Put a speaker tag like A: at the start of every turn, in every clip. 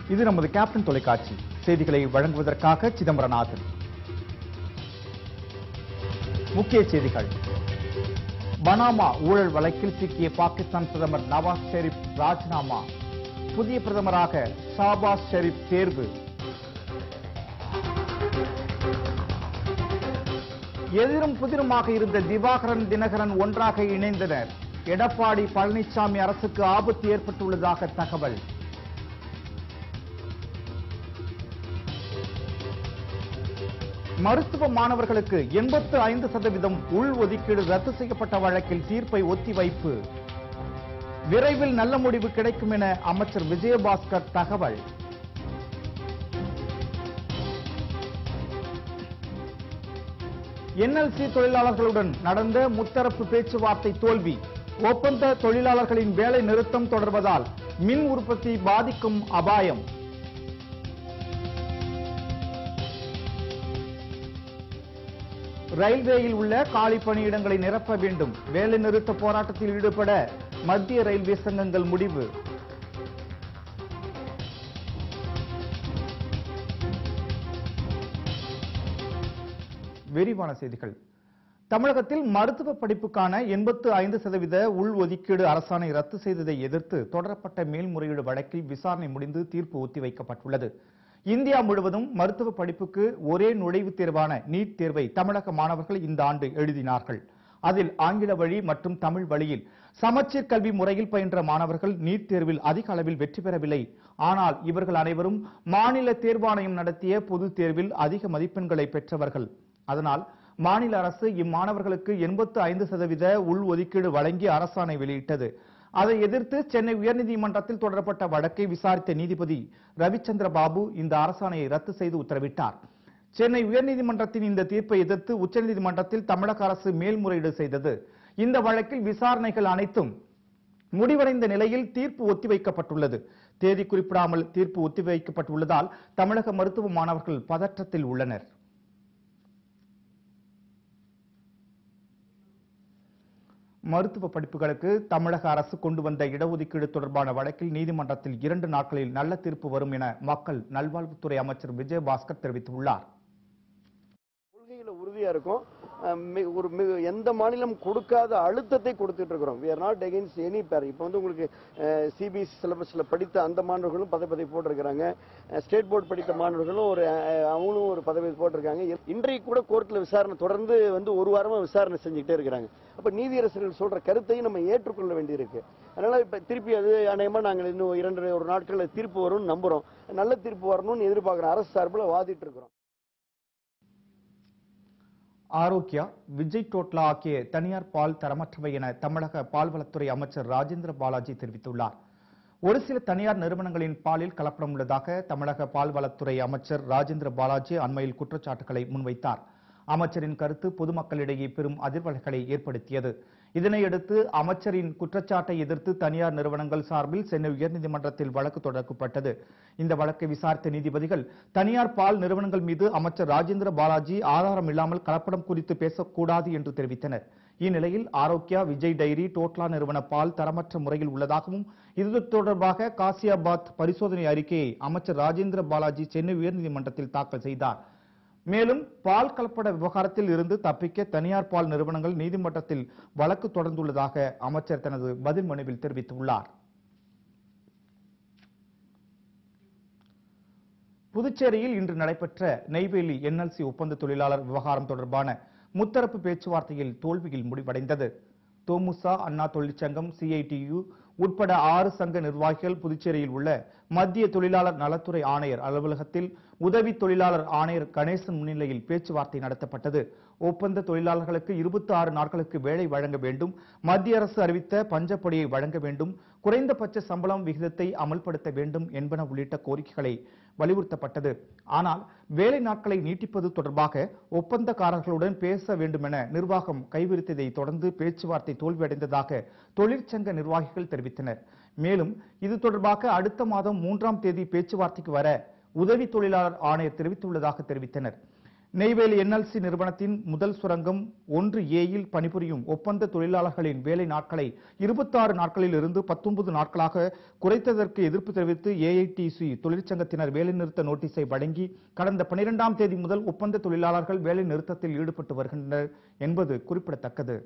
A: இது நமது கேப்டன் தொலைக்காட்சி செய்திகளை வழங்குவதற்காக சிதம்பரநாதன் முக்கிய செய்திகள் பனாமா ஊழல் வழக்கில் சிக்கிய பாகிஸ்தான் பிரதமர் நவாஸ் ஷெரீப் ராஜினாமா புதிய பிரதமராக ஷாபாஸ் ஷெரீப் தேர்வு எதிரும் புதிருமாக இருந்த திவாகரன் தினகரன் ஒன்றாக இணைந்தனர் எடப்பாடி பழனிசாமி அரசுக்கு ஆபத்து ஏற்பட்டுள்ளதாக தகவல் மருத்துவ மாணவர்களுக்கு எண்பத்து ஐந்து சதவீதம் உள் ஒதுக்கீடு ரத்து செய்யப்பட்ட வழக்கில் தீர்ப்பை ஒத்திவைப்பு விரைவில் நல்ல முடிவு கிடைக்கும் என அமைச்சர் விஜயபாஸ்கர் தகவல் என்எல்சி தொழிலாளர்களுடன் நடந்த முத்தரப்பு பேச்சுவார்த்தை தோல்வி ஒப்பந்த தொழிலாளர்களின் வேலை நிறுத்தம் தொடர்வதால் மின் உற்பத்தி பாதிக்கும் அபாயம் ரயில்வேயில் உள்ள காலி பணியிடங்களை நிரப்ப வேண்டும் வேலை நிறுத்த போராட்டத்தில் ஈடுபட மத்திய ரயில்வே சங்கங்கள் முடிவு விரிவான செய்திகள் தமிழகத்தில் மருத்துவ படிப்புக்கான எண்பத்து ஐந்து சதவீத உள் ஒதுக்கீடு அரசாணை ரத்து செய்ததை எதிர்த்து தொடரப்பட்ட மேல்முறையீடு வழக்கில் விசாரணை முடிந்து தீர்ப்பு ஒத்திவைக்கப்பட்டுள்ளது இந்தியா முழுவதும் மருத்துவ படிப்புக்கு ஒரே நுழைவுத் தேர்வான நீட் தேர்வை தமிழக மாணவர்கள் இந்த ஆண்டு எழுதினார்கள் அதில் ஆங்கில வழி மற்றும் தமிழ் வழியில் சமச்சீர் கல்வி முறையில் பயின்ற மாணவர்கள் நீட் தேர்வில் அதிக அளவில் வெற்றி பெறவில்லை ஆனால் இவர்கள் அனைவரும் மாநில தேர்வாணையம் நடத்திய பொதுத் தேர்வில் அதிக மதிப்பெண்களை பெற்றவர்கள் அதனால் மாநில அரசு இம்மாணவர்களுக்கு எண்பத்து ஐந்து சதவீத உள் ஒதுக்கீடு வழங்கி அரசாணை வெளியிட்டது அதை எதிர்த்து சென்னை உயர்நீதிமன்றத்தில் தொடரப்பட்ட வழக்கை விசாரித்த நீதிபதி ரவிச்சந்திர பாபு இந்த அரசாணையை ரத்து செய்து உத்தரவிட்டார் சென்னை உயர்நீதிமன்றத்தின் இந்த தீர்ப்பை எதிர்த்து உச்சநீதிமன்றத்தில் தமிழக அரசு மேல்முறையீடு செய்தது இந்த வழக்கில் விசாரணைகள் அனைத்தும் முடிவடைந்த நிலையில் தீர்ப்பு ஒத்திவைக்கப்பட்டுள்ளது தேதி குறிப்பிடாமல் தீர்ப்பு ஒத்திவைக்கப்பட்டுள்ளதால் தமிழக மருத்துவ மாணவர்கள் பதற்றத்தில் உள்ளனர் மருத்துவ படிப்புகளுக்கு தமிழக அரசு கொண்டு வந்த இடஒதுக்கீடு தொடர்பான வழக்கில் நீதிமன்றத்தில் இரண்டு நாட்களில் நல்ல தீர்ப்பு வரும் என மக்கள் நல்வாழ்வுத்துறை அமைச்சர் விஜயபாஸ்கர் தெரிவித்துள்ளார்
B: கொள்கையில உறுதியா இருக்கும் அஹ் மி- ஒரு மி- எந்த மாநிலம் கொடுக்காத அழுத்தத்தை கொடுத்துட்டு இருக்கிறோம் we are not against any பேர் இப்போ வந்து உங்களுக்கு சிபிஎஸ்சி சிலபஸ்ல படித்த அந்த மாணவர்களும் பதவி பதவி போட்டிருக்கிறாங்க ஸ்டேட் போர்டு படித்த மாணவர்களும் ஒரு அஹ், அவங்களும் ஒரு பதவி போட்டிருக்காங்க இன்றைக்கு கூட கோர்ட்ல விசாரணை தொடர்ந்து வந்து ஒரு வாரமா விசாரணை செஞ்சுக்கிட்டே இருக்கிறாங்க அப்ப நீதியரசர்கள் சொல்ற கருத்தையும் நம்ம ஏற்றுக்கொள்ள வேண்டியிருக்கு அதனால இப்ப திருப்பி அது அநேகமா நாங்கள் இன்னும் இரண்டு ஒரு நாட்கள்ல தீர்ப்பு வரும்னு நம்புறோம் நல்ல தீர்ப்பு வரணும்னு எதிர்பார்க்கிறோம் அரசு சார்பில் வாதிட்டு இருக்கிறோம்
A: ஆரோக்கியா விஜய் டோட்லா ஆகிய தனியார் பால் தரமற்றவை என தமிழக பால்வளத்துறை அமைச்சர் ராஜேந்திர பாலாஜி தெரிவித்துள்ளார் ஒரு சில தனியார் நிறுவனங்களின் பாலில் கலப்படம் உள்ளதாக தமிழக பால்வளத்துறை அமைச்சர் ராஜேந்திர பாலாஜி அண்மையில் குற்றச்சாட்டுகளை முன்வைத்தார் அமைச்சரின் கருத்து பொதுமக்களிடையே பெரும் அதிர்வலைகளை ஏற்படுத்தியது இதனையடுத்து அமைச்சரின் குற்றச்சாட்டை எதிர்த்து தனியார் நிறுவனங்கள் சார்பில் சென்னை உயர்நீதிமன்றத்தில் வழக்கு தொடரப்பட்டது இந்த வழக்கை விசாரித்த நீதிபதிகள் தனியார் பால் நிறுவனங்கள் மீது அமைச்சர் ராஜேந்திர பாலாஜி ஆதாரம் இல்லாமல் கலப்படம் குறித்து பேசக்கூடாது என்று தெரிவித்தனர் இந்நிலையில் ஆரோக்கியா விஜய் டைரி டோட்லா நிறுவன பால் தரமற்ற முறையில் உள்ளதாகவும் இது தொடர்பாக காசியாபாத் பரிசோதனை அறிக்கையை அமைச்சர் ராஜேந்திர பாலாஜி சென்னை உயர்நீதிமன்றத்தில் தாக்கல் செய்தார் மேலும் பால் கலப்பட விவகாரத்தில் இருந்து தப்பிக்க தனியார் பால் நிறுவனங்கள் நீதிமன்றத்தில் வழக்கு தொடர்ந்துள்ளதாக அமைச்சர் தனது பதில் மனுவில் தெரிவித்துள்ளார் புதுச்சேரியில் இன்று நடைபெற்ற நெய்வேலி என்எல்சி ஒப்பந்த தொழிலாளர் விவகாரம் தொடர்பான முத்தரப்பு பேச்சுவார்த்தையில் தோல்வியில் முடிவடைந்தது தோமுசா அண்ணா தொழிற்சங்கம் சிஐடியு உட்பட ஆறு சங்க நிர்வாகிகள் புதுச்சேரியில் உள்ள மத்திய தொழிலாளர் நலத்துறை ஆணையர் அலுவலகத்தில் உதவி தொழிலாளர் ஆணையர் கணேசன் முன்னிலையில் பேச்சுவார்த்தை நடத்தப்பட்டது ஒப்பந்த தொழிலாளர்களுக்கு இருபத்தி ஆறு நாட்களுக்கு வேலை வழங்க வேண்டும் மத்திய அரசு அறிவித்த பஞ்சப்படியை வழங்க வேண்டும் குறைந்தபட்ச சம்பளம் விகிதத்தை அமல்படுத்த வேண்டும் என்பன உள்ளிட்ட கோரிக்கைகளை வலியுறுத்தப்பட்டது ஆனால் வேலை நாட்களை நீட்டிப்பது தொடர்பாக ஒப்பந்தக்காரர்களுடன் பேச வேண்டுமென நிர்வாகம் கைவிரித்ததை தொடர்ந்து பேச்சுவார்த்தை தோல்வியடைந்ததாக தொழிற்சங்க நிர்வாகிகள் தெரிவித்தனர் மேலும் இது தொடர்பாக அடுத்த மாதம் மூன்றாம் தேதி பேச்சுவார்த்தைக்கு வர உதவி தொழிலாளர் ஆணையர் தெரிவித்துள்ளதாக தெரிவித்தனர் நெய்வேலி என்எல்சி நிறுவனத்தின் முதல் சுரங்கம் ஒன்று ஏயில் பணிபுரியும் ஒப்பந்த தொழிலாளர்களின் வேலை நாட்களை இருபத்தாறு நாட்களில் இருந்து பத்தொன்பது நாட்களாக குறைத்ததற்கு எதிர்ப்பு தெரிவித்து ஏஐடிசி தொழிற்சங்கத்தினர் வேலைநிறுத்த நோட்டீஸை வழங்கி கடந்த பனிரெண்டாம் தேதி முதல் ஒப்பந்த தொழிலாளர்கள் வேலை நிறுத்தத்தில் ஈடுபட்டு வருகின்றனர் என்பது குறிப்பிடத்தக்கது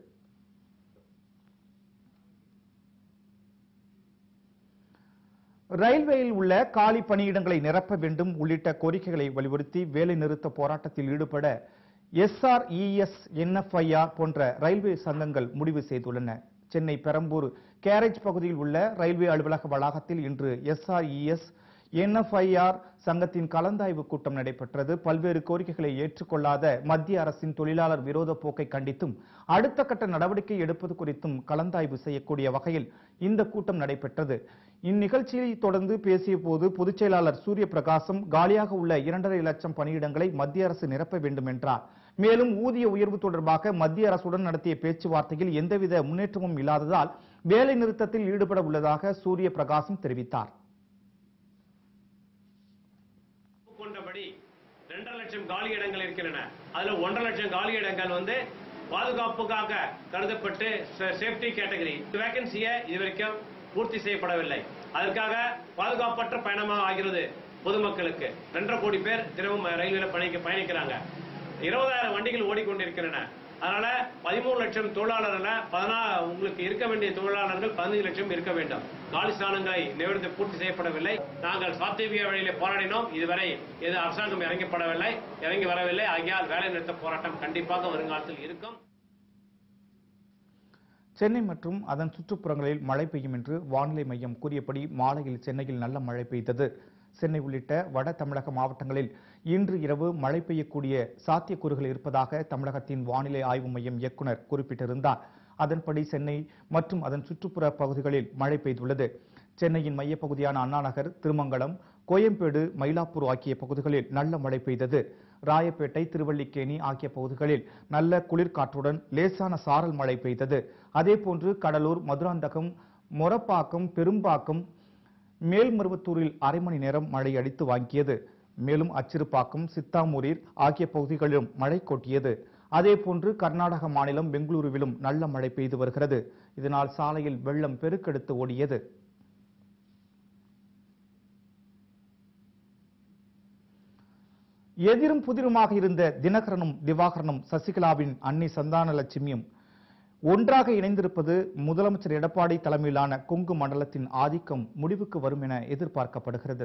A: ரயில்வேயில் உள்ள காலி பணியிடங்களை நிரப்ப வேண்டும் உள்ளிட்ட கோரிக்கைகளை வலியுறுத்தி வேலை நிறுத்த போராட்டத்தில் ஈடுபட எஸ்ஆர்இஎஸ் என்எஃப்ஐஆர் போன்ற ரயில்வே சங்கங்கள் முடிவு செய்துள்ளன சென்னை பெரம்பூர் கேரேஜ் பகுதியில் உள்ள ரயில்வே அலுவலக வளாகத்தில் இன்று எஸ்ஆர்இஎஸ் என்எஃப்ஐஆர் சங்கத்தின் கலந்தாய்வு கூட்டம் நடைபெற்றது பல்வேறு கோரிக்கைகளை ஏற்றுக்கொள்ளாத மத்திய அரசின் தொழிலாளர் விரோத போக்கை கண்டித்தும் அடுத்த கட்ட நடவடிக்கை எடுப்பது குறித்தும் கலந்தாய்வு செய்யக்கூடிய வகையில் இந்த கூட்டம் நடைபெற்றது இந்நிகழ்ச்சியை தொடர்ந்து பேசிய போது பொதுச் செயலாளர் சூரிய பிரகாசம் காலியாக உள்ள இரண்டரை லட்சம் பணியிடங்களை மத்திய அரசு நிரப்ப வேண்டும் என்றார் மேலும் ஊதிய உயர்வு தொடர்பாக மத்திய அரசுடன் நடத்திய பேச்சுவார்த்தையில் எந்தவித முன்னேற்றமும் இல்லாததால் வேலை நிறுத்தத்தில் ஈடுபட உள்ளதாக சூரிய பிரகாசம் தெரிவித்தார்
C: கொண்டபடி ரெண்டரை லட்சம் காலி இடங்கள் இருக்கின்றன அதுல ஒன்றரை லட்சம் காலி இடங்கள் வந்து பாதுகாப்புக்காக கருதப்பட்டு சேஃப்டி கேட்டகரி வேகன்சியை இதுவரைக்கும் பூர்த்தி செய்யப்படவில்லை அதற்காக பாதுகாப்பற்ற பயணமாக ஆகிறது பொதுமக்களுக்கு ரெண்டரை கோடி பேர் தினமும் ரயில்வேல பயணிக்க பயணிக்கிறாங்க இருபதாயிரம் வண்டிகள் ஓடிக்கொண்டிருக்கின்றன அதனால பதிமூணு லட்சம் தொழிலாளர்ல பதினா உங்களுக்கு இருக்க வேண்டிய தொழிலாளர்கள் பதினஞ்சு லட்சம் இருக்க வேண்டும் காலி ஸ்தானங்களை நிவர்த்தி பூர்த்தி செய்யப்படவில்லை நாங்கள் சாத்திய வழியிலே போராடினோம் இதுவரை எது அரசாங்கம் இறங்கப்படவில்லை இறங்கி வரவில்லை ஆகியால் வேலை நிறுத்த போராட்டம் கண்டிப்பாக வருங்காலத்தில் இருக்கும்
A: சென்னை மற்றும் அதன் சுற்றுப்புறங்களில் மழை பெய்யும் என்று வானிலை மையம் கூறியபடி மாலையில் சென்னையில் நல்ல மழை பெய்தது சென்னை உள்ளிட்ட வட தமிழக மாவட்டங்களில் இன்று இரவு மழை பெய்யக்கூடிய சாத்தியக்கூறுகள் இருப்பதாக தமிழகத்தின் வானிலை ஆய்வு மையம் இயக்குனர் குறிப்பிட்டிருந்தார் அதன்படி சென்னை மற்றும் அதன் சுற்றுப்புற பகுதிகளில் மழை பெய்துள்ளது சென்னையின் மையப்பகுதியான அண்ணாநகர் திருமங்கலம் கோயம்பேடு மயிலாப்பூர் ஆகிய பகுதிகளில் நல்ல மழை பெய்தது ராயப்பேட்டை திருவல்லிக்கேணி ஆகிய பகுதிகளில் நல்ல குளிர்காற்றுடன் லேசான சாரல் மழை பெய்தது அதேபோன்று கடலூர் மதுராந்தகம் மொரப்பாக்கம் பெரும்பாக்கம் மேல்மருவத்தூரில் அரை மணி நேரம் மழை அடித்து வாங்கியது மேலும் அச்சிறுபாக்கம் சித்தாமூரில் ஆகிய பகுதிகளிலும் மழை கொட்டியது அதேபோன்று கர்நாடக மாநிலம் பெங்களூருவிலும் நல்ல மழை பெய்து வருகிறது இதனால் சாலையில் வெள்ளம் பெருக்கெடுத்து ஓடியது எதிரும் புதிருமாக இருந்த தினகரனும் திவாகரனும் சசிகலாவின் அன்னை சந்தானலட்சுமியும் ஒன்றாக இணைந்திருப்பது முதலமைச்சர் எடப்பாடி தலைமையிலான கொங்கு மண்டலத்தின் ஆதிக்கம் முடிவுக்கு வரும் என எதிர்பார்க்கப்படுகிறது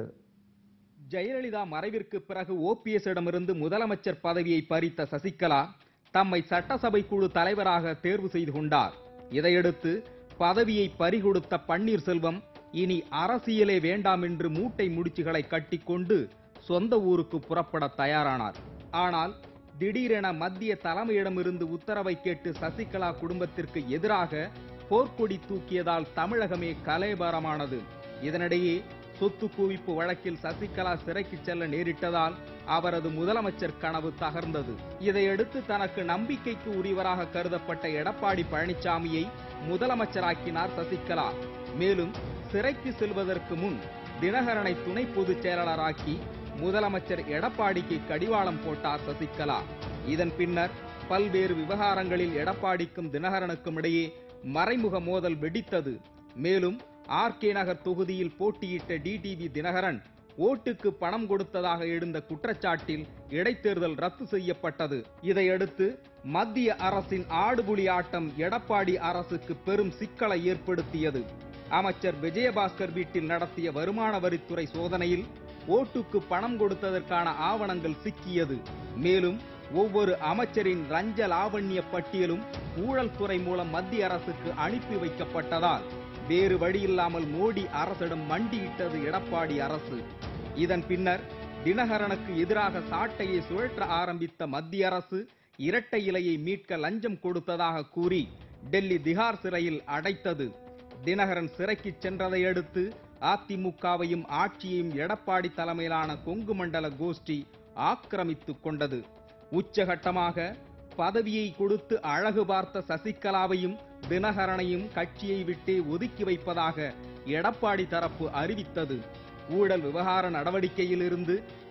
D: ஜெயலலிதா மறைவிற்கு பிறகு ஓபிஎஸ்ஸிடமிருந்து முதலமைச்சர் பதவியை பறித்த சசிகலா தம்மை சட்டசபை குழு தலைவராக தேர்வு செய்து கொண்டார் இதையடுத்து பதவியை பறிகொடுத்த பன்னீர்செல்வம் இனி அரசியலே வேண்டாம் என்று மூட்டை முடிச்சுகளை கட்டிக்கொண்டு சொந்த ஊருக்கு புறப்பட தயாரானார் ஆனால் திடீரென மத்திய தலைமையிடமிருந்து உத்தரவை கேட்டு சசிகலா குடும்பத்திற்கு எதிராக போர்க்கொடி தூக்கியதால் தமிழகமே கலேபரமானது இதனிடையே சொத்து குவிப்பு வழக்கில் சசிகலா சிறைக்கு செல்ல நேரிட்டதால் அவரது முதலமைச்சர் கனவு தகர்ந்தது இதையடுத்து தனக்கு நம்பிக்கைக்கு உரியவராக கருதப்பட்ட எடப்பாடி பழனிசாமியை முதலமைச்சராக்கினார் சசிகலா மேலும் சிறைக்கு செல்வதற்கு முன் தினகரனை துணை பொதுச் செயலாளராக்கி முதலமைச்சர் எடப்பாடிக்கு கடிவாளம் போட்டார் சசிகலா இதன் பின்னர் பல்வேறு விவகாரங்களில் எடப்பாடிக்கும் தினகரனுக்கும் இடையே மறைமுக மோதல் வெடித்தது மேலும் ஆர்கே நகர் தொகுதியில் போட்டியிட்ட டிடிவி தினகரன் ஓட்டுக்கு பணம் கொடுத்ததாக எழுந்த குற்றச்சாட்டில் இடைத்தேர்தல் ரத்து செய்யப்பட்டது இதையடுத்து மத்திய அரசின் ஆடுபுலி ஆட்டம் எடப்பாடி அரசுக்கு பெரும் சிக்கலை ஏற்படுத்தியது அமைச்சர் விஜயபாஸ்கர் வீட்டில் நடத்திய வருமான வரித்துறை சோதனையில் ஓட்டுக்கு பணம் கொடுத்ததற்கான ஆவணங்கள் சிக்கியது மேலும் ஒவ்வொரு அமைச்சரின் லஞ்ச லாவண்ய பட்டியலும் ஊழல் துறை மூலம் மத்திய அரசுக்கு அனுப்பி வைக்கப்பட்டதால் வேறு வழியில்லாமல் மோடி அரசிடம் மண்டியிட்டது எடப்பாடி அரசு இதன் பின்னர் தினகரனுக்கு எதிராக சாட்டையை சுழற்ற ஆரம்பித்த மத்திய அரசு இரட்டை இலையை மீட்க லஞ்சம் கொடுத்ததாக கூறி டெல்லி திகார் சிறையில் அடைத்தது தினகரன் சிறைக்கு சென்றதை அடுத்து அதிமுகவையும் ஆட்சியையும் எடப்பாடி தலைமையிலான கொங்கு மண்டல கோஷ்டி ஆக்கிரமித்துக் கொண்டது உச்சகட்டமாக பதவியை கொடுத்து அழகு பார்த்த சசிகலாவையும் தினகரனையும் கட்சியை விட்டே ஒதுக்கி வைப்பதாக எடப்பாடி தரப்பு அறிவித்தது ஊழல் விவகார நடவடிக்கையிலிருந்து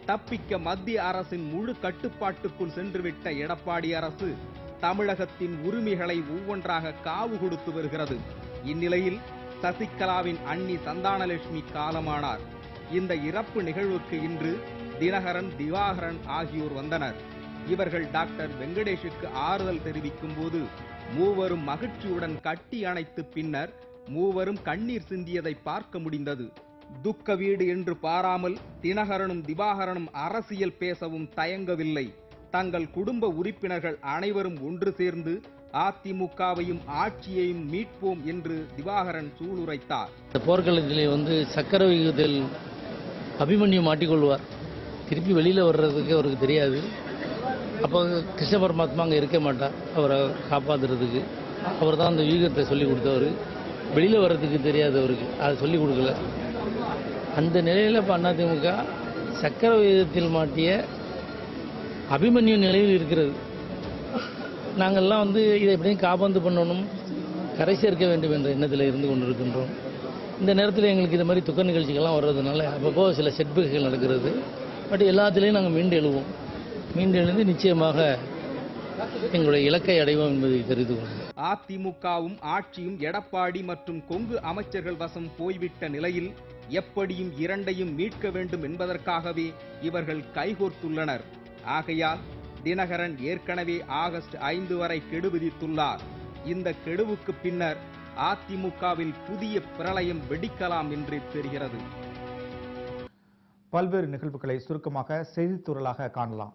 D: தப்பிக்க மத்திய அரசின் முழு கட்டுப்பாட்டுக்குள் சென்றுவிட்ட எடப்பாடி அரசு தமிழகத்தின் உரிமைகளை ஒவ்வொன்றாக காவு கொடுத்து வருகிறது இந்நிலையில் சசிகலாவின் அண்ணி சந்தானலட்சுமி காலமானார் இந்த இறப்பு நிகழ்வுக்கு இன்று தினகரன் திவாகரன் ஆகியோர் வந்தனர் இவர்கள் டாக்டர் வெங்கடேஷுக்கு ஆறுதல் தெரிவிக்கும் போது மூவரும் மகிழ்ச்சியுடன் கட்டி அணைத்து பின்னர் மூவரும் கண்ணீர் சிந்தியதை பார்க்க முடிந்தது துக்க வீடு என்று பாராமல் தினகரனும் திவாகரனும் அரசியல் பேசவும் தயங்கவில்லை தங்கள் குடும்ப உறுப்பினர்கள் அனைவரும் ஒன்று சேர்ந்து அதிமுகவையும் ஆட்சியையும் மீட்போம் என்று திவாகரன் சூளுரைத்தார்
E: இந்த போர்க்களத்திலே வந்து சக்கர விகிதத்தில் அபிமன்யு மாட்டிக்கொள்வார் திருப்பி வெளியில் வர்றதுக்கு அவருக்கு தெரியாது அப்போ கிருஷ்ண பரமாத்மா அங்கே இருக்க மாட்டார் அவரை காப்பாற்றுறதுக்கு அவர் தான் அந்த யூகத்தை சொல்லி கொடுத்தவர் வெளியில் வர்றதுக்கு தெரியாது அவருக்கு அதை சொல்லி கொடுக்கல அந்த நிலையில் இப்போ அதிமுக சக்கர விகிதத்தில் மாட்டிய அபிமன்யு நிலையில் இருக்கிறது நாங்கள்லாம் வந்து இதை எப்படியும் காப்பாந்து பண்ணணும் கரை சேர்க்க வேண்டும் என்ற எண்ணத்தில் இருந்து கொண்டிருக்கின்றோம் இந்த நேரத்தில் எங்களுக்கு இது மாதிரி துக்க நிகழ்ச்சிகள்லாம் வர்றதுனால அப்பப்போ சில செட்பேக்குகள் நடக்கிறது பட் எல்லாத்துலேயும் நாங்கள் மீண்டு எழுவோம் மீண்டு எழுந்து நிச்சயமாக எங்களுடைய இலக்கை அடைவோம் என்பதை தெரிந்து கொள்கிறேன்
D: அதிமுகவும் ஆட்சியும் எடப்பாடி மற்றும் கொங்கு அமைச்சர்கள் வசம் போய்விட்ட நிலையில் எப்படியும் இரண்டையும் மீட்க வேண்டும் என்பதற்காகவே இவர்கள் கைகோர்த்துள்ளனர் ஆகையால் தினகரன் ஏற்கனவே ஆகஸ்ட் ஐந்து வரை கெடு விதித்துள்ளார் இந்த கெடுவுக்கு பின்னர் அதிமுகவில் புதிய பிரளயம் வெடிக்கலாம் என்றே தெரிகிறது
A: பல்வேறு நிகழ்வுகளை சுருக்கமாக செய்தித்துறலாக காணலாம்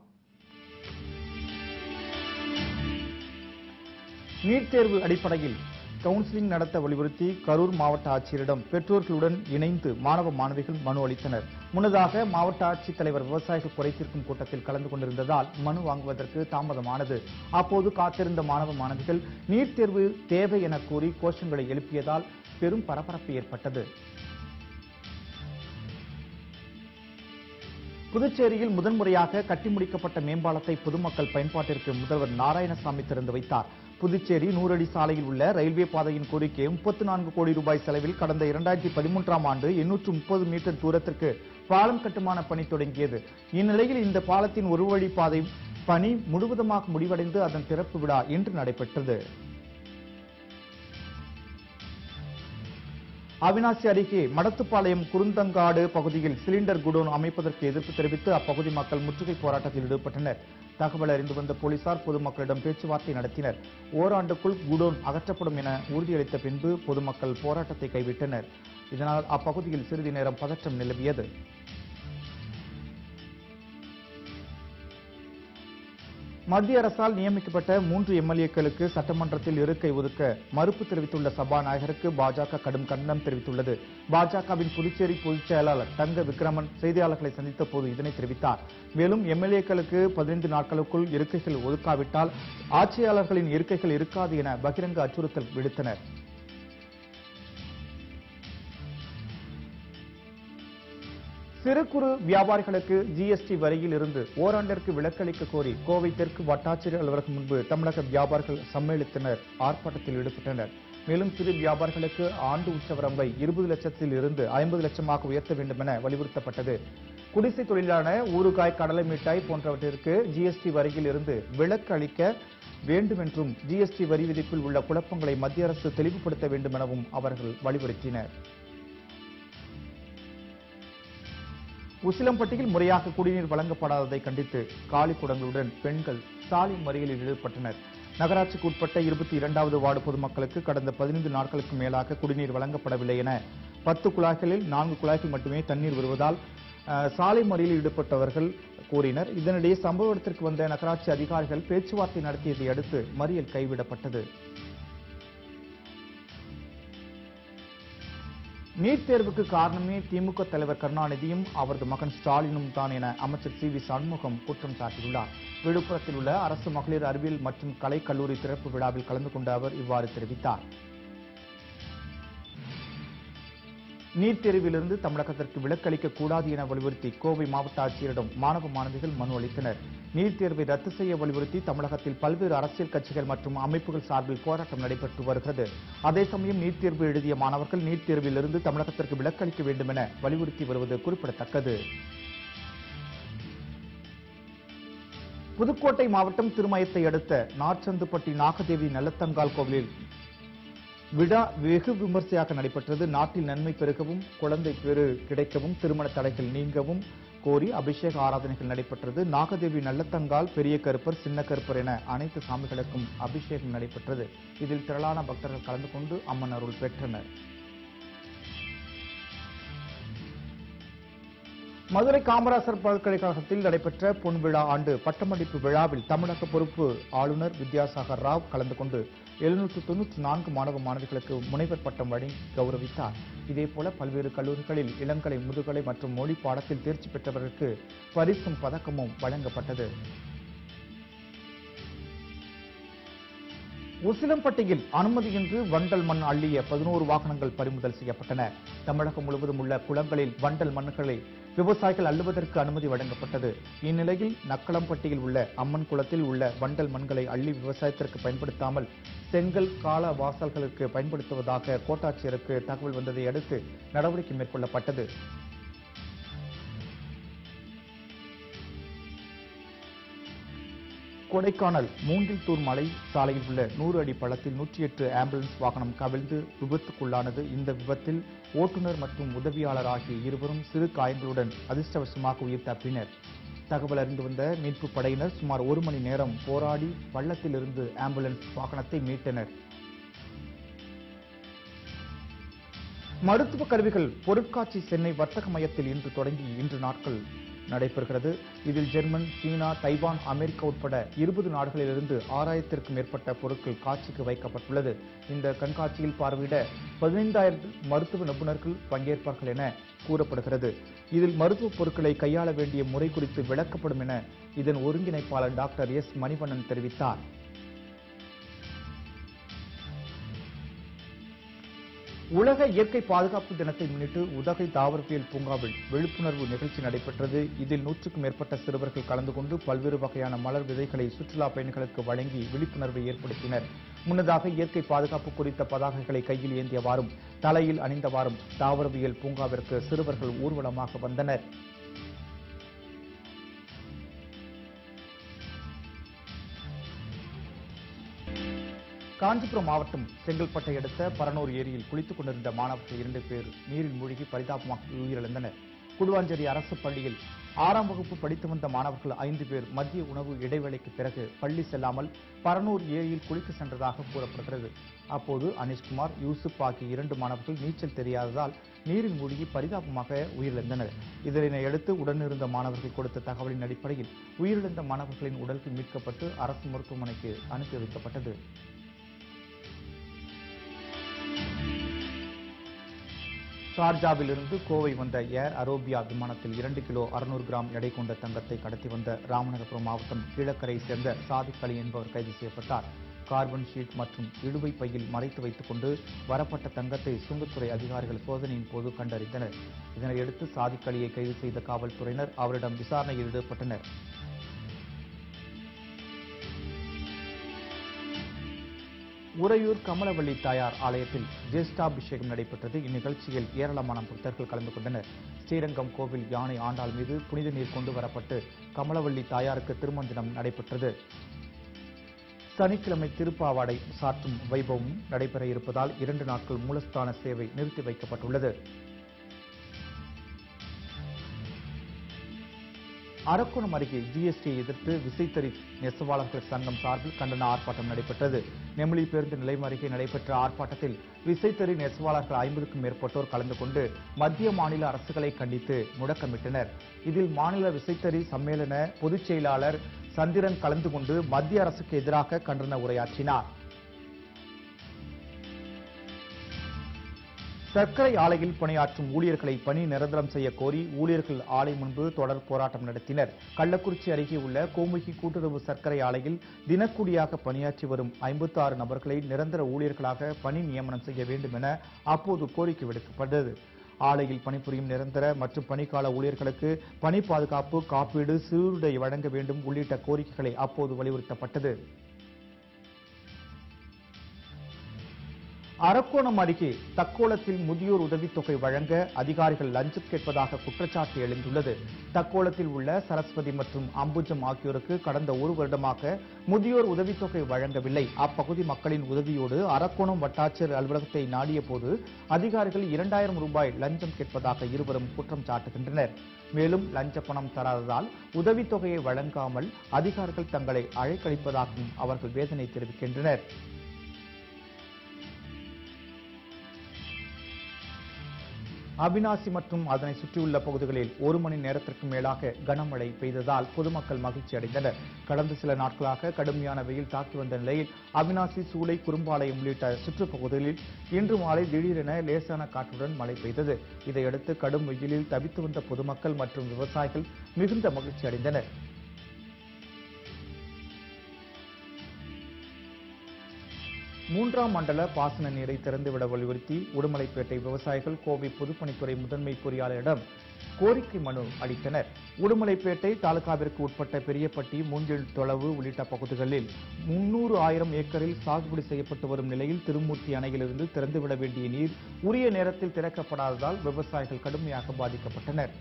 A: நீட் தேர்வு அடிப்படையில் கவுன்சிலிங் நடத்த வலியுறுத்தி கரூர் மாவட்ட ஆட்சியரிடம் பெற்றோர்களுடன் இணைந்து மாணவ மாணவிகள் மனு அளித்தனர் முன்னதாக மாவட்ட ஆட்சித்தலைவர் விவசாயிகள் குறைதீர்க்கும் கூட்டத்தில் கலந்து கொண்டிருந்ததால் மனு வாங்குவதற்கு தாமதமானது அப்போது காத்திருந்த மாணவ மாணவிகள் நீட் தேர்வு தேவை என கூறி கோஷங்களை எழுப்பியதால் பெரும் பரபரப்பு ஏற்பட்டது புதுச்சேரியில் முதன்முறையாக கட்டி முடிக்கப்பட்ட மேம்பாலத்தை பொதுமக்கள் பயன்பாட்டிற்கு முதல்வர் நாராயணசாமி திறந்து வைத்தார் புதுச்சேரி நூறடி சாலையில் உள்ள ரயில்வே பாதையின் கோரிக்கை முப்பத்தி நான்கு கோடி ரூபாய் செலவில் கடந்த இரண்டாயிரத்தி பதிமூன்றாம் ஆண்டு எண்ணூற்று முப்பது மீட்டர் தூரத்திற்கு பாலம் கட்டுமான பணி தொடங்கியது இந்நிலையில் இந்த பாலத்தின் ஒரு வழி பாதை பணி முழுவதுமாக முடிவடைந்து அதன் திறப்பு விழா இன்று நடைபெற்றது அவினாசி அருகே மடத்துப்பாளையம் குருந்தங்காடு பகுதியில் சிலிண்டர் குடோன் அமைப்பதற்கு எதிர்ப்பு தெரிவித்து அப்பகுதி மக்கள் முற்றுகை போராட்டத்தில் ஈடுபட்டனர் தகவல் அறிந்து வந்த போலீசார் பொதுமக்களிடம் பேச்சுவார்த்தை நடத்தினர் ஓராண்டுக்குள் குடோன் அகற்றப்படும் என உறுதியளித்த பின்பு பொதுமக்கள் போராட்டத்தை கைவிட்டனர் இதனால் அப்பகுதியில் சிறிது நேரம் பதற்றம் நிலவியது மத்திய அரசால் நியமிக்கப்பட்ட மூன்று எம்எல்ஏக்களுக்கு சட்டமன்றத்தில் இருக்கை ஒதுக்க மறுப்பு தெரிவித்துள்ள சபாநாயகருக்கு பாஜக கடும் கண்டனம் தெரிவித்துள்ளது பாஜகவின் புதுச்சேரி பொதுச் செயலாளர் தங்க விக்ரமன் செய்தியாளர்களை சந்தித்த போது இதனை தெரிவித்தார் மேலும் எம்எல்ஏக்களுக்கு பதினைந்து நாட்களுக்குள் இருக்கைகள் ஒதுக்காவிட்டால் ஆட்சியாளர்களின் இருக்கைகள் இருக்காது என பகிரங்க அச்சுறுத்தல் விடுத்தனர் சிறு குறு வியாபாரிகளுக்கு ஜிஎஸ்டி வரியில் இருந்து ஓராண்டிற்கு விலக்களிக்க கோரி கோவை தெற்கு வட்டாட்சியர் அலுவலகம் முன்பு தமிழக வியாபாரிகள் சம்மேளித்தனர் ஆர்ப்பாட்டத்தில் ஈடுபட்டனர் மேலும் சிறு வியாபாரிகளுக்கு ஆண்டு உச்சவரம்பை இருபது லட்சத்தில் இருந்து ஐம்பது லட்சமாக உயர்த்த வேண்டும் என வலியுறுத்தப்பட்டது குடிசை தொழிலான ஊறுகாய் கடலை மிட்டாய் போன்றவற்றிற்கு ஜிஎஸ்டி வரியில் இருந்து விலக்கு அளிக்க வேண்டும் என்றும் ஜிஎஸ்டி வரி விதிப்பில் உள்ள குழப்பங்களை மத்திய அரசு தெளிவுபடுத்த வேண்டும் எனவும் அவர்கள் வலியுறுத்தினர் உசிலம்பட்டியில் முறையாக குடிநீர் வழங்கப்படாததை கண்டித்து காலி குடங்களுடன் பெண்கள் சாலை மறியலில் ஈடுபட்டனர் நகராட்சிக்கு உட்பட்ட இருபத்தி இரண்டாவது வார்டு பொதுமக்களுக்கு கடந்த பதினைந்து நாட்களுக்கு மேலாக குடிநீர் வழங்கப்படவில்லை என பத்து குழாய்களில் நான்கு குழாய்கள் மட்டுமே தண்ணீர் வருவதால் அஹ், சாலை மறியலில் ஈடுபட்டவர்கள் கூறினர் இதனிடையே சம்பவ இடத்திற்கு வந்த நகராட்சி அதிகாரிகள் பேச்சுவார்த்தை நடத்தியதை அடுத்து மறியல் கைவிடப்பட்டது நீட் தேர்வுக்கு காரணமே திமுக தலைவர் கருணாநிதியும் அவரது மகன் ஸ்டாலினும் தான் என அமைச்சர் சி வி சண்முகம் குற்றம் சாட்டியுள்ளார் விழுப்புரத்தில் உள்ள அரசு மகளிர் அறிவியல் மற்றும் கலை கல்லூரி திறப்பு விழாவில் கலந்து கொண்ட அவர் இவ்வாறு தெரிவித்தார் நீட் தேர்விலிருந்து தமிழகத்திற்கு விலக்களிக்க கூடாது என வலியுறுத்தி கோவை மாவட்ட ஆட்சியரிடம் மாணவ மாணவிகள் மனு அளித்தனர் நீட் தேர்வை ரத்து செய்ய வலியுறுத்தி தமிழகத்தில் பல்வேறு அரசியல் கட்சிகள் மற்றும் அமைப்புகள் சார்பில் போராட்டம் நடைபெற்று வருகிறது அதே சமயம் நீட் தேர்வு எழுதிய மாணவர்கள் நீட் தேர்விலிருந்து தமிழகத்திற்கு விலக்களிக்க வேண்டும் என வலியுறுத்தி வருவது குறிப்பிடத்தக்கது புதுக்கோட்டை மாவட்டம் திருமயத்தை அடுத்த நார்ச்சந்துப்பட்டி நாகதேவி நல்லத்தங்கால் கோவிலில் விழா வெகு விமர்சையாக நடைபெற்றது நாட்டில் நன்மை பெருகவும் குழந்தை பேறு கிடைக்கவும் திருமண தடைகள் நீங்கவும் கோரி அபிஷேக ஆராதனைகள் நடைபெற்றது நாகதேவி நல்லத்தங்கால் பெரிய கருப்பர் சின்ன கருப்பர் என அனைத்து சாமிகளுக்கும் அபிஷேகம் நடைபெற்றது இதில் திரளான பக்தர்கள் கலந்து கொண்டு அம்மன் அருள் பெற்றனர் மதுரை காமராசர் பல்கலைக்கழகத்தில் நடைபெற்ற பொன் விழா ஆண்டு பட்டமளிப்பு விழாவில் தமிழக பொறுப்பு ஆளுநர் வித்யாசாகர் ராவ் கலந்து கொண்டு எழுநூற்று தொன்னூற்றி நான்கு மாணவ மாணவிகளுக்கு முனைவர் பட்டம் வழங்கி கௌரவித்தார் இதேபோல பல்வேறு கல்லூரிகளில் இளங்கலை முதுகலை மற்றும் மொழி பாடத்தில் தேர்ச்சி பெற்றவர்களுக்கு பரிசும் பதக்கமும் வழங்கப்பட்டது உசிலம்பட்டியில் அனுமதியின்றி வண்டல் மண் அள்ளிய பதினோரு வாகனங்கள் பறிமுதல் செய்யப்பட்டன தமிழகம் முழுவதும் உள்ள குளங்களில் வண்டல் மண்ணுகளை விவசாயிகள் அள்ளுவதற்கு அனுமதி வழங்கப்பட்டது இந்நிலையில் நக்களம்பட்டியில் உள்ள அம்மன் குளத்தில் உள்ள வண்டல் மண்களை அள்ளி விவசாயத்திற்கு பயன்படுத்தாமல் செங்கல் கால வாசல்களுக்கு பயன்படுத்துவதாக கோட்டாட்சியருக்கு தகவல் வந்ததை அடுத்து நடவடிக்கை மேற்கொள்ளப்பட்டது கொடைக்கானல் மூங்கில் தூர் மலை சாலையில் உள்ள நூறு அடி பள்ளத்தில் நூற்றி எட்டு ஆம்புலன்ஸ் வாகனம் கவிழ்ந்து விபத்துக்குள்ளானது இந்த விபத்தில் ஓட்டுநர் மற்றும் உதவியாளர் ஆகிய இருவரும் சிறு காயங்களுடன் அதிர்ஷ்டவசமாக உயிர் தப்பினர் தகவல் அறிந்து வந்த மீட்பு படையினர் சுமார் ஒரு மணி நேரம் போராடி பள்ளத்தில் இருந்து ஆம்புலன்ஸ் வாகனத்தை மீட்டனர் மருத்துவ கருவிகள் பொருட்காட்சி சென்னை வர்த்தக மையத்தில் இன்று தொடங்கி இன்று நாட்கள் நடைபெறுகிறது இதில் ஜெர்மன் சீனா தைவான் அமெரிக்கா உட்பட இருபது நாடுகளிலிருந்து ஆறாயிரத்திற்கும் மேற்பட்ட பொருட்கள் காட்சிக்கு வைக்கப்பட்டுள்ளது இந்த கண்காட்சியில் பார்வையிட பதினைந்தாயிரம் மருத்துவ நிபுணர்கள் பங்கேற்பார்கள் என கூறப்படுகிறது இதில் மருத்துவ பொருட்களை கையாள வேண்டிய முறை குறித்து விளக்கப்படும் என இதன் ஒருங்கிணைப்பாளர் டாக்டர் எஸ் மணிவண்ணன் தெரிவித்தார் உலக இயற்கை பாதுகாப்பு தினத்தை முன்னிட்டு உதகை தாவரவியல் பூங்காவில் விழிப்புணர்வு நிகழ்ச்சி நடைபெற்றது இதில் நூற்றுக்கும் மேற்பட்ட சிறுவர்கள் கலந்து கொண்டு பல்வேறு வகையான மலர் விதைகளை சுற்றுலா பயணிகளுக்கு வழங்கி விழிப்புணர்வை ஏற்படுத்தினர் முன்னதாக இயற்கை பாதுகாப்பு குறித்த பதாகைகளை கையில் ஏந்தியவாறும் தலையில் அணிந்தவாறும் தாவரவியல் பூங்காவிற்கு சிறுவர்கள் ஊர்வலமாக வந்தனர் காஞ்சிபுரம் மாவட்டம் செங்கல்பட்டை அடுத்த பரனூர் ஏரியில் குளித்துக் கொண்டிருந்த மாணவர்கள் இரண்டு பேர் நீரில் மூழ்கி பரிதாபமாக உயிரிழந்தனர் குடுவாஞ்சேரி அரசு பள்ளியில் ஆறாம் வகுப்பு படித்து வந்த மாணவர்கள் ஐந்து பேர் மதிய உணவு இடைவேளைக்கு பிறகு பள்ளி செல்லாமல் பரனூர் ஏரியில் குளிக்க சென்றதாக கூறப்படுகிறது அப்போது அனிஷ்குமார் யூசுப் ஆகிய இரண்டு மாணவர்கள் நீச்சல் தெரியாததால் நீரில் மூழ்கி பரிதாபமாக உயிரிழந்தனர் இதனையடுத்து உடனிருந்த மாணவர்கள் கொடுத்த தகவலின் அடிப்படையில் உயிரிழந்த மாணவர்களின் உடல்கள் மீட்கப்பட்டு அரசு மருத்துவமனைக்கு அனுப்பி வைக்கப்பட்டது ஷார்ஜாவில் இருந்து கோவை வந்த ஏர் அரோபியா விமானத்தில் இரண்டு கிலோ அறுநூறு கிராம் எடை கொண்ட தங்கத்தை கடத்தி வந்த ராமநாதபுரம் மாவட்டம் கீழக்கரை சேர்ந்த சாதிக் அலி என்பவர் கைது செய்யப்பட்டார் கார்பன் ஷீட் மற்றும் இழுவை பையில் மறைத்து வைத்துக் கொண்டு வரப்பட்ட தங்கத்தை சுங்கத்துறை அதிகாரிகள் சோதனையின் போது கண்டறிந்தனர் இதனையடுத்து சாதிக் அலியை கைது செய்த காவல்துறையினர் அவரிடம் விசாரணையில் ஈடுபட்டனர் உறையூர் கமலவள்ளி தாயார் ஆலயத்தில் ஜேஷ்டாபிஷேகம் நடைபெற்றது இந்நிகழ்ச்சியில் ஏராளமான பக்தர்கள் கலந்து கொண்டனர் ஸ்ரீரங்கம் கோவில் யானை ஆண்டாள் மீது புனித நீர் கொண்டு வரப்பட்டு கமலவள்ளி தாயாருக்கு திருமஞ்சனம் நடைபெற்றது சனிக்கிழமை திருப்பாவாடை சாற்றும் வைபவமும் நடைபெற இருப்பதால் இரண்டு நாட்கள் மூலஸ்தான சேவை நிறுத்தி வைக்கப்பட்டுள்ளது அரக்கோணம் அருகே ஜிஎஸ்டியை எதிர்த்து விசைத்தறி நெசவாளர்கள் சங்கம் சார்பில் கண்டன ஆர்ப்பாட்டம் நடைபெற்றது நெமிலி பேருந்து நிலையம் அருகே நடைபெற்ற ஆர்ப்பாட்டத்தில் விசைத்தறி நெசவாளர்கள் ஐம்பதுக்கும் மேற்பட்டோர் கலந்து கொண்டு மத்திய மாநில அரசுகளை கண்டித்து முழக்கமிட்டனர் இதில் மாநில விசைத்தறி சம்மேளன பொதுச் செயலாளர் சந்திரன் கலந்து கொண்டு மத்திய அரசுக்கு எதிராக கண்டன உரையாற்றினார் சர்க்கரை ஆலையில் பணியாற்றும் ஊழியர்களை பணி நிரந்தரம் செய்ய கோரி ஊழியர்கள் ஆலை முன்பு தொடர் போராட்டம் நடத்தினர் கள்ளக்குறிச்சி அருகே உள்ள கோமுகி கூட்டுறவு சர்க்கரை ஆலையில் தினக்கூலியாக பணியாற்றி வரும் ஐம்பத்தி ஆறு நபர்களை நிரந்தர ஊழியர்களாக பணி நியமனம் செய்ய வேண்டும் என அப்போது கோரிக்கை விடுக்கப்பட்டது ஆலையில் பணிபுரியும் நிரந்தர மற்றும் பணிக்கால ஊழியர்களுக்கு பணி பாதுகாப்பு காப்பீடு சீருடை வழங்க வேண்டும் உள்ளிட்ட கோரிக்கைகளை அப்போது வலியுறுத்தப்பட்டது அரக்கோணம் அருகே தக்கோலத்தில் முதியோர் உதவித்தொகை வழங்க அதிகாரிகள் லஞ்சம் கேட்பதாக குற்றச்சாட்டு எழுந்துள்ளது தக்கோலத்தில் உள்ள சரஸ்வதி மற்றும் அம்புஜம் ஆகியோருக்கு கடந்த ஒரு வருடமாக முதியோர் உதவித்தொகை வழங்கவில்லை அப்பகுதி மக்களின் உதவியோடு அரக்கோணம் வட்டாட்சியர் அலுவலகத்தை நாடிய போது அதிகாரிகள் இரண்டாயிரம் ரூபாய் லஞ்சம் கேட்பதாக இருவரும் குற்றம் சாட்டுகின்றனர் மேலும் லஞ்ச பணம் தராததால் உதவித்தொகையை வழங்காமல் அதிகாரிகள் தங்களை அழைக்கழிப்பதாகவும் அவர்கள் வேதனை தெரிவிக்கின்றனர் அவினாசி மற்றும் அதனை சுற்றியுள்ள பகுதிகளில் ஒரு மணி நேரத்திற்கு மேலாக கனமழை பெய்ததால் பொதுமக்கள் மகிழ்ச்சி அடைந்தனர் கடந்த சில நாட்களாக கடுமையான வெயில் தாக்கி வந்த நிலையில் அவினாசி சூளை குறும்பாளையம் உள்ளிட்ட சுற்றுப்பகுதிகளில் இன்று மாலை திடீரென லேசான காற்றுடன் மழை பெய்தது இதையடுத்து கடும் வெயிலில் தவித்து வந்த பொதுமக்கள் மற்றும் விவசாயிகள் மிகுந்த மகிழ்ச்சி அடைந்தனர் மூன்றாம் மண்டல பாசன நீரை திறந்துவிட வலியுறுத்தி உடுமலைப்பேட்டை விவசாயிகள் கோவை பொதுப்பணித்துறை முதன்மை பொறியாளரிடம் கோரிக்கை மனு அளித்தனர் உடுமலைப்பேட்டை தாலுகாவிற்கு உட்பட்ட பெரியப்பட்டி மூங்கில் தொளவு உள்ளிட்ட பகுதிகளில் முன்னூறு ஆயிரம் ஏக்கரில் சாகுபடி செய்யப்பட்டு வரும் நிலையில் திருமூர்த்தி அணையிலிருந்து திறந்துவிட வேண்டிய நீர் உரிய நேரத்தில் திறக்கப்படாததால் விவசாயிகள் கடுமையாக பாதிக்கப்பட்டனர்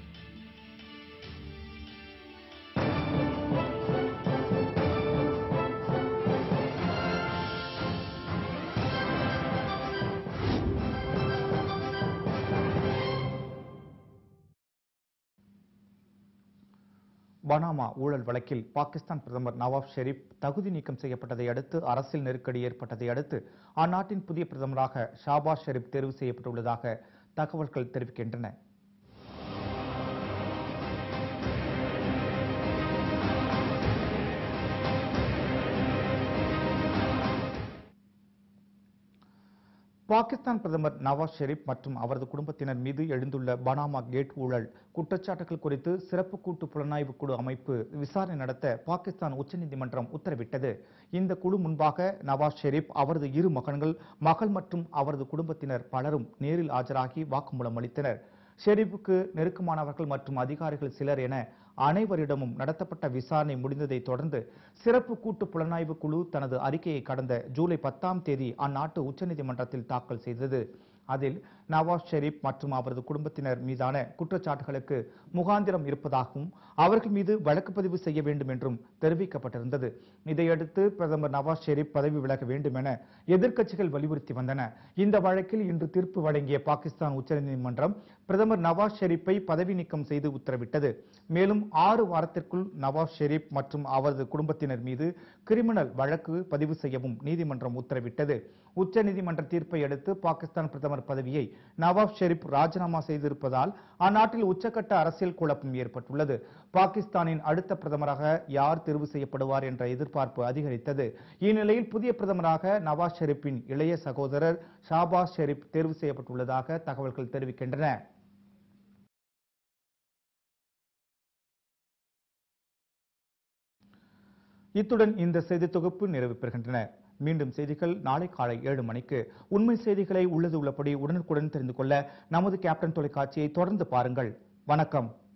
A: பனாமா ஊழல் வழக்கில் பாகிஸ்தான் பிரதமர் நவாஸ் ஷெரீப் தகுதி நீக்கம் செய்யப்பட்டதை அடுத்து அரசியல் நெருக்கடி ஏற்பட்டதை அடுத்து அந்நாட்டின் புதிய பிரதமராக ஷாபாஸ் ஷெரீப் தேர்வு செய்யப்பட்டுள்ளதாக தகவல்கள் தெரிவிக்கின்றன பாகிஸ்தான் பிரதமர் நவாஸ் ஷெரீப் மற்றும் அவரது குடும்பத்தினர் மீது எழுந்துள்ள பனாமா கேட் ஊழல் குற்றச்சாட்டுகள் குறித்து சிறப்பு கூட்டு புலனாய்வு குழு அமைப்பு விசாரணை நடத்த பாகிஸ்தான் உச்சநீதிமன்றம் உத்தரவிட்டது இந்த குழு முன்பாக நவாஸ் ஷெரீப் அவரது இரு மகன்கள் மகள் மற்றும் அவரது குடும்பத்தினர் பலரும் நேரில் ஆஜராகி வாக்குமூலம் அளித்தனர் ஷெரீப்புக்கு நெருக்கமானவர்கள் மற்றும் அதிகாரிகள் சிலர் என அனைவரிடமும் நடத்தப்பட்ட விசாரணை முடிந்ததை தொடர்ந்து சிறப்பு கூட்டு புலனாய்வு குழு தனது அறிக்கையை கடந்த ஜூலை பத்தாம் தேதி அந்நாட்டு உச்சநீதிமன்றத்தில் தாக்கல் செய்தது அதில் நவாஸ் ஷெரீப் மற்றும் அவரது குடும்பத்தினர் மீதான குற்றச்சாட்டுகளுக்கு முகாந்திரம் இருப்பதாகவும் அவர்கள் மீது வழக்கு பதிவு செய்ய வேண்டும் என்றும் தெரிவிக்கப்பட்டிருந்தது இதையடுத்து பிரதமர் நவாஸ் ஷெரீப் பதவி விலக வேண்டும் என எதிர்க்கட்சிகள் வலியுறுத்தி வந்தன இந்த வழக்கில் இன்று தீர்ப்பு வழங்கிய பாகிஸ்தான் உச்சநீதிமன்றம் பிரதமர் நவாஸ் ஷெரீப்பை பதவி நீக்கம் செய்து உத்தரவிட்டது மேலும் ஆறு வாரத்திற்குள் நவாஸ் ஷெரீப் மற்றும் அவரது குடும்பத்தினர் மீது கிரிமினல் வழக்கு பதிவு செய்யவும் நீதிமன்றம் உத்தரவிட்டது உச்சநீதிமன்ற தீர்ப்பை அடுத்து பாகிஸ்தான் பிரதமர் பதவியை நவாஸ் ஷெரீப் ராஜினாமா செய்திருப்பதால் அந்நாட்டில் உச்சக்கட்ட அரசியல் குழப்பம் ஏற்பட்டுள்ளது பாகிஸ்தானின் அடுத்த பிரதமராக யார் தேர்வு செய்யப்படுவார் என்ற எதிர்பார்ப்பு அதிகரித்தது இந்நிலையில் புதிய பிரதமராக நவாஸ் ஷெரீப்பின் இளைய சகோதரர் ஷாபாஸ் ஷெரீப் தேர்வு செய்யப்பட்டுள்ளதாக தகவல்கள் தெரிவிக்கின்றன இத்துடன் இந்த செய்தி தொகுப்பு நிறைவு பெறுகின்றன மீண்டும் செய்திகள் நாளை காலை ஏழு மணிக்கு உண்மை செய்திகளை உள்ளது உள்ளபடி உடனுக்குடன் தெரிந்து கொள்ள நமது கேப்டன் தொலைக்காட்சியை தொடர்ந்து பாருங்கள் வணக்கம்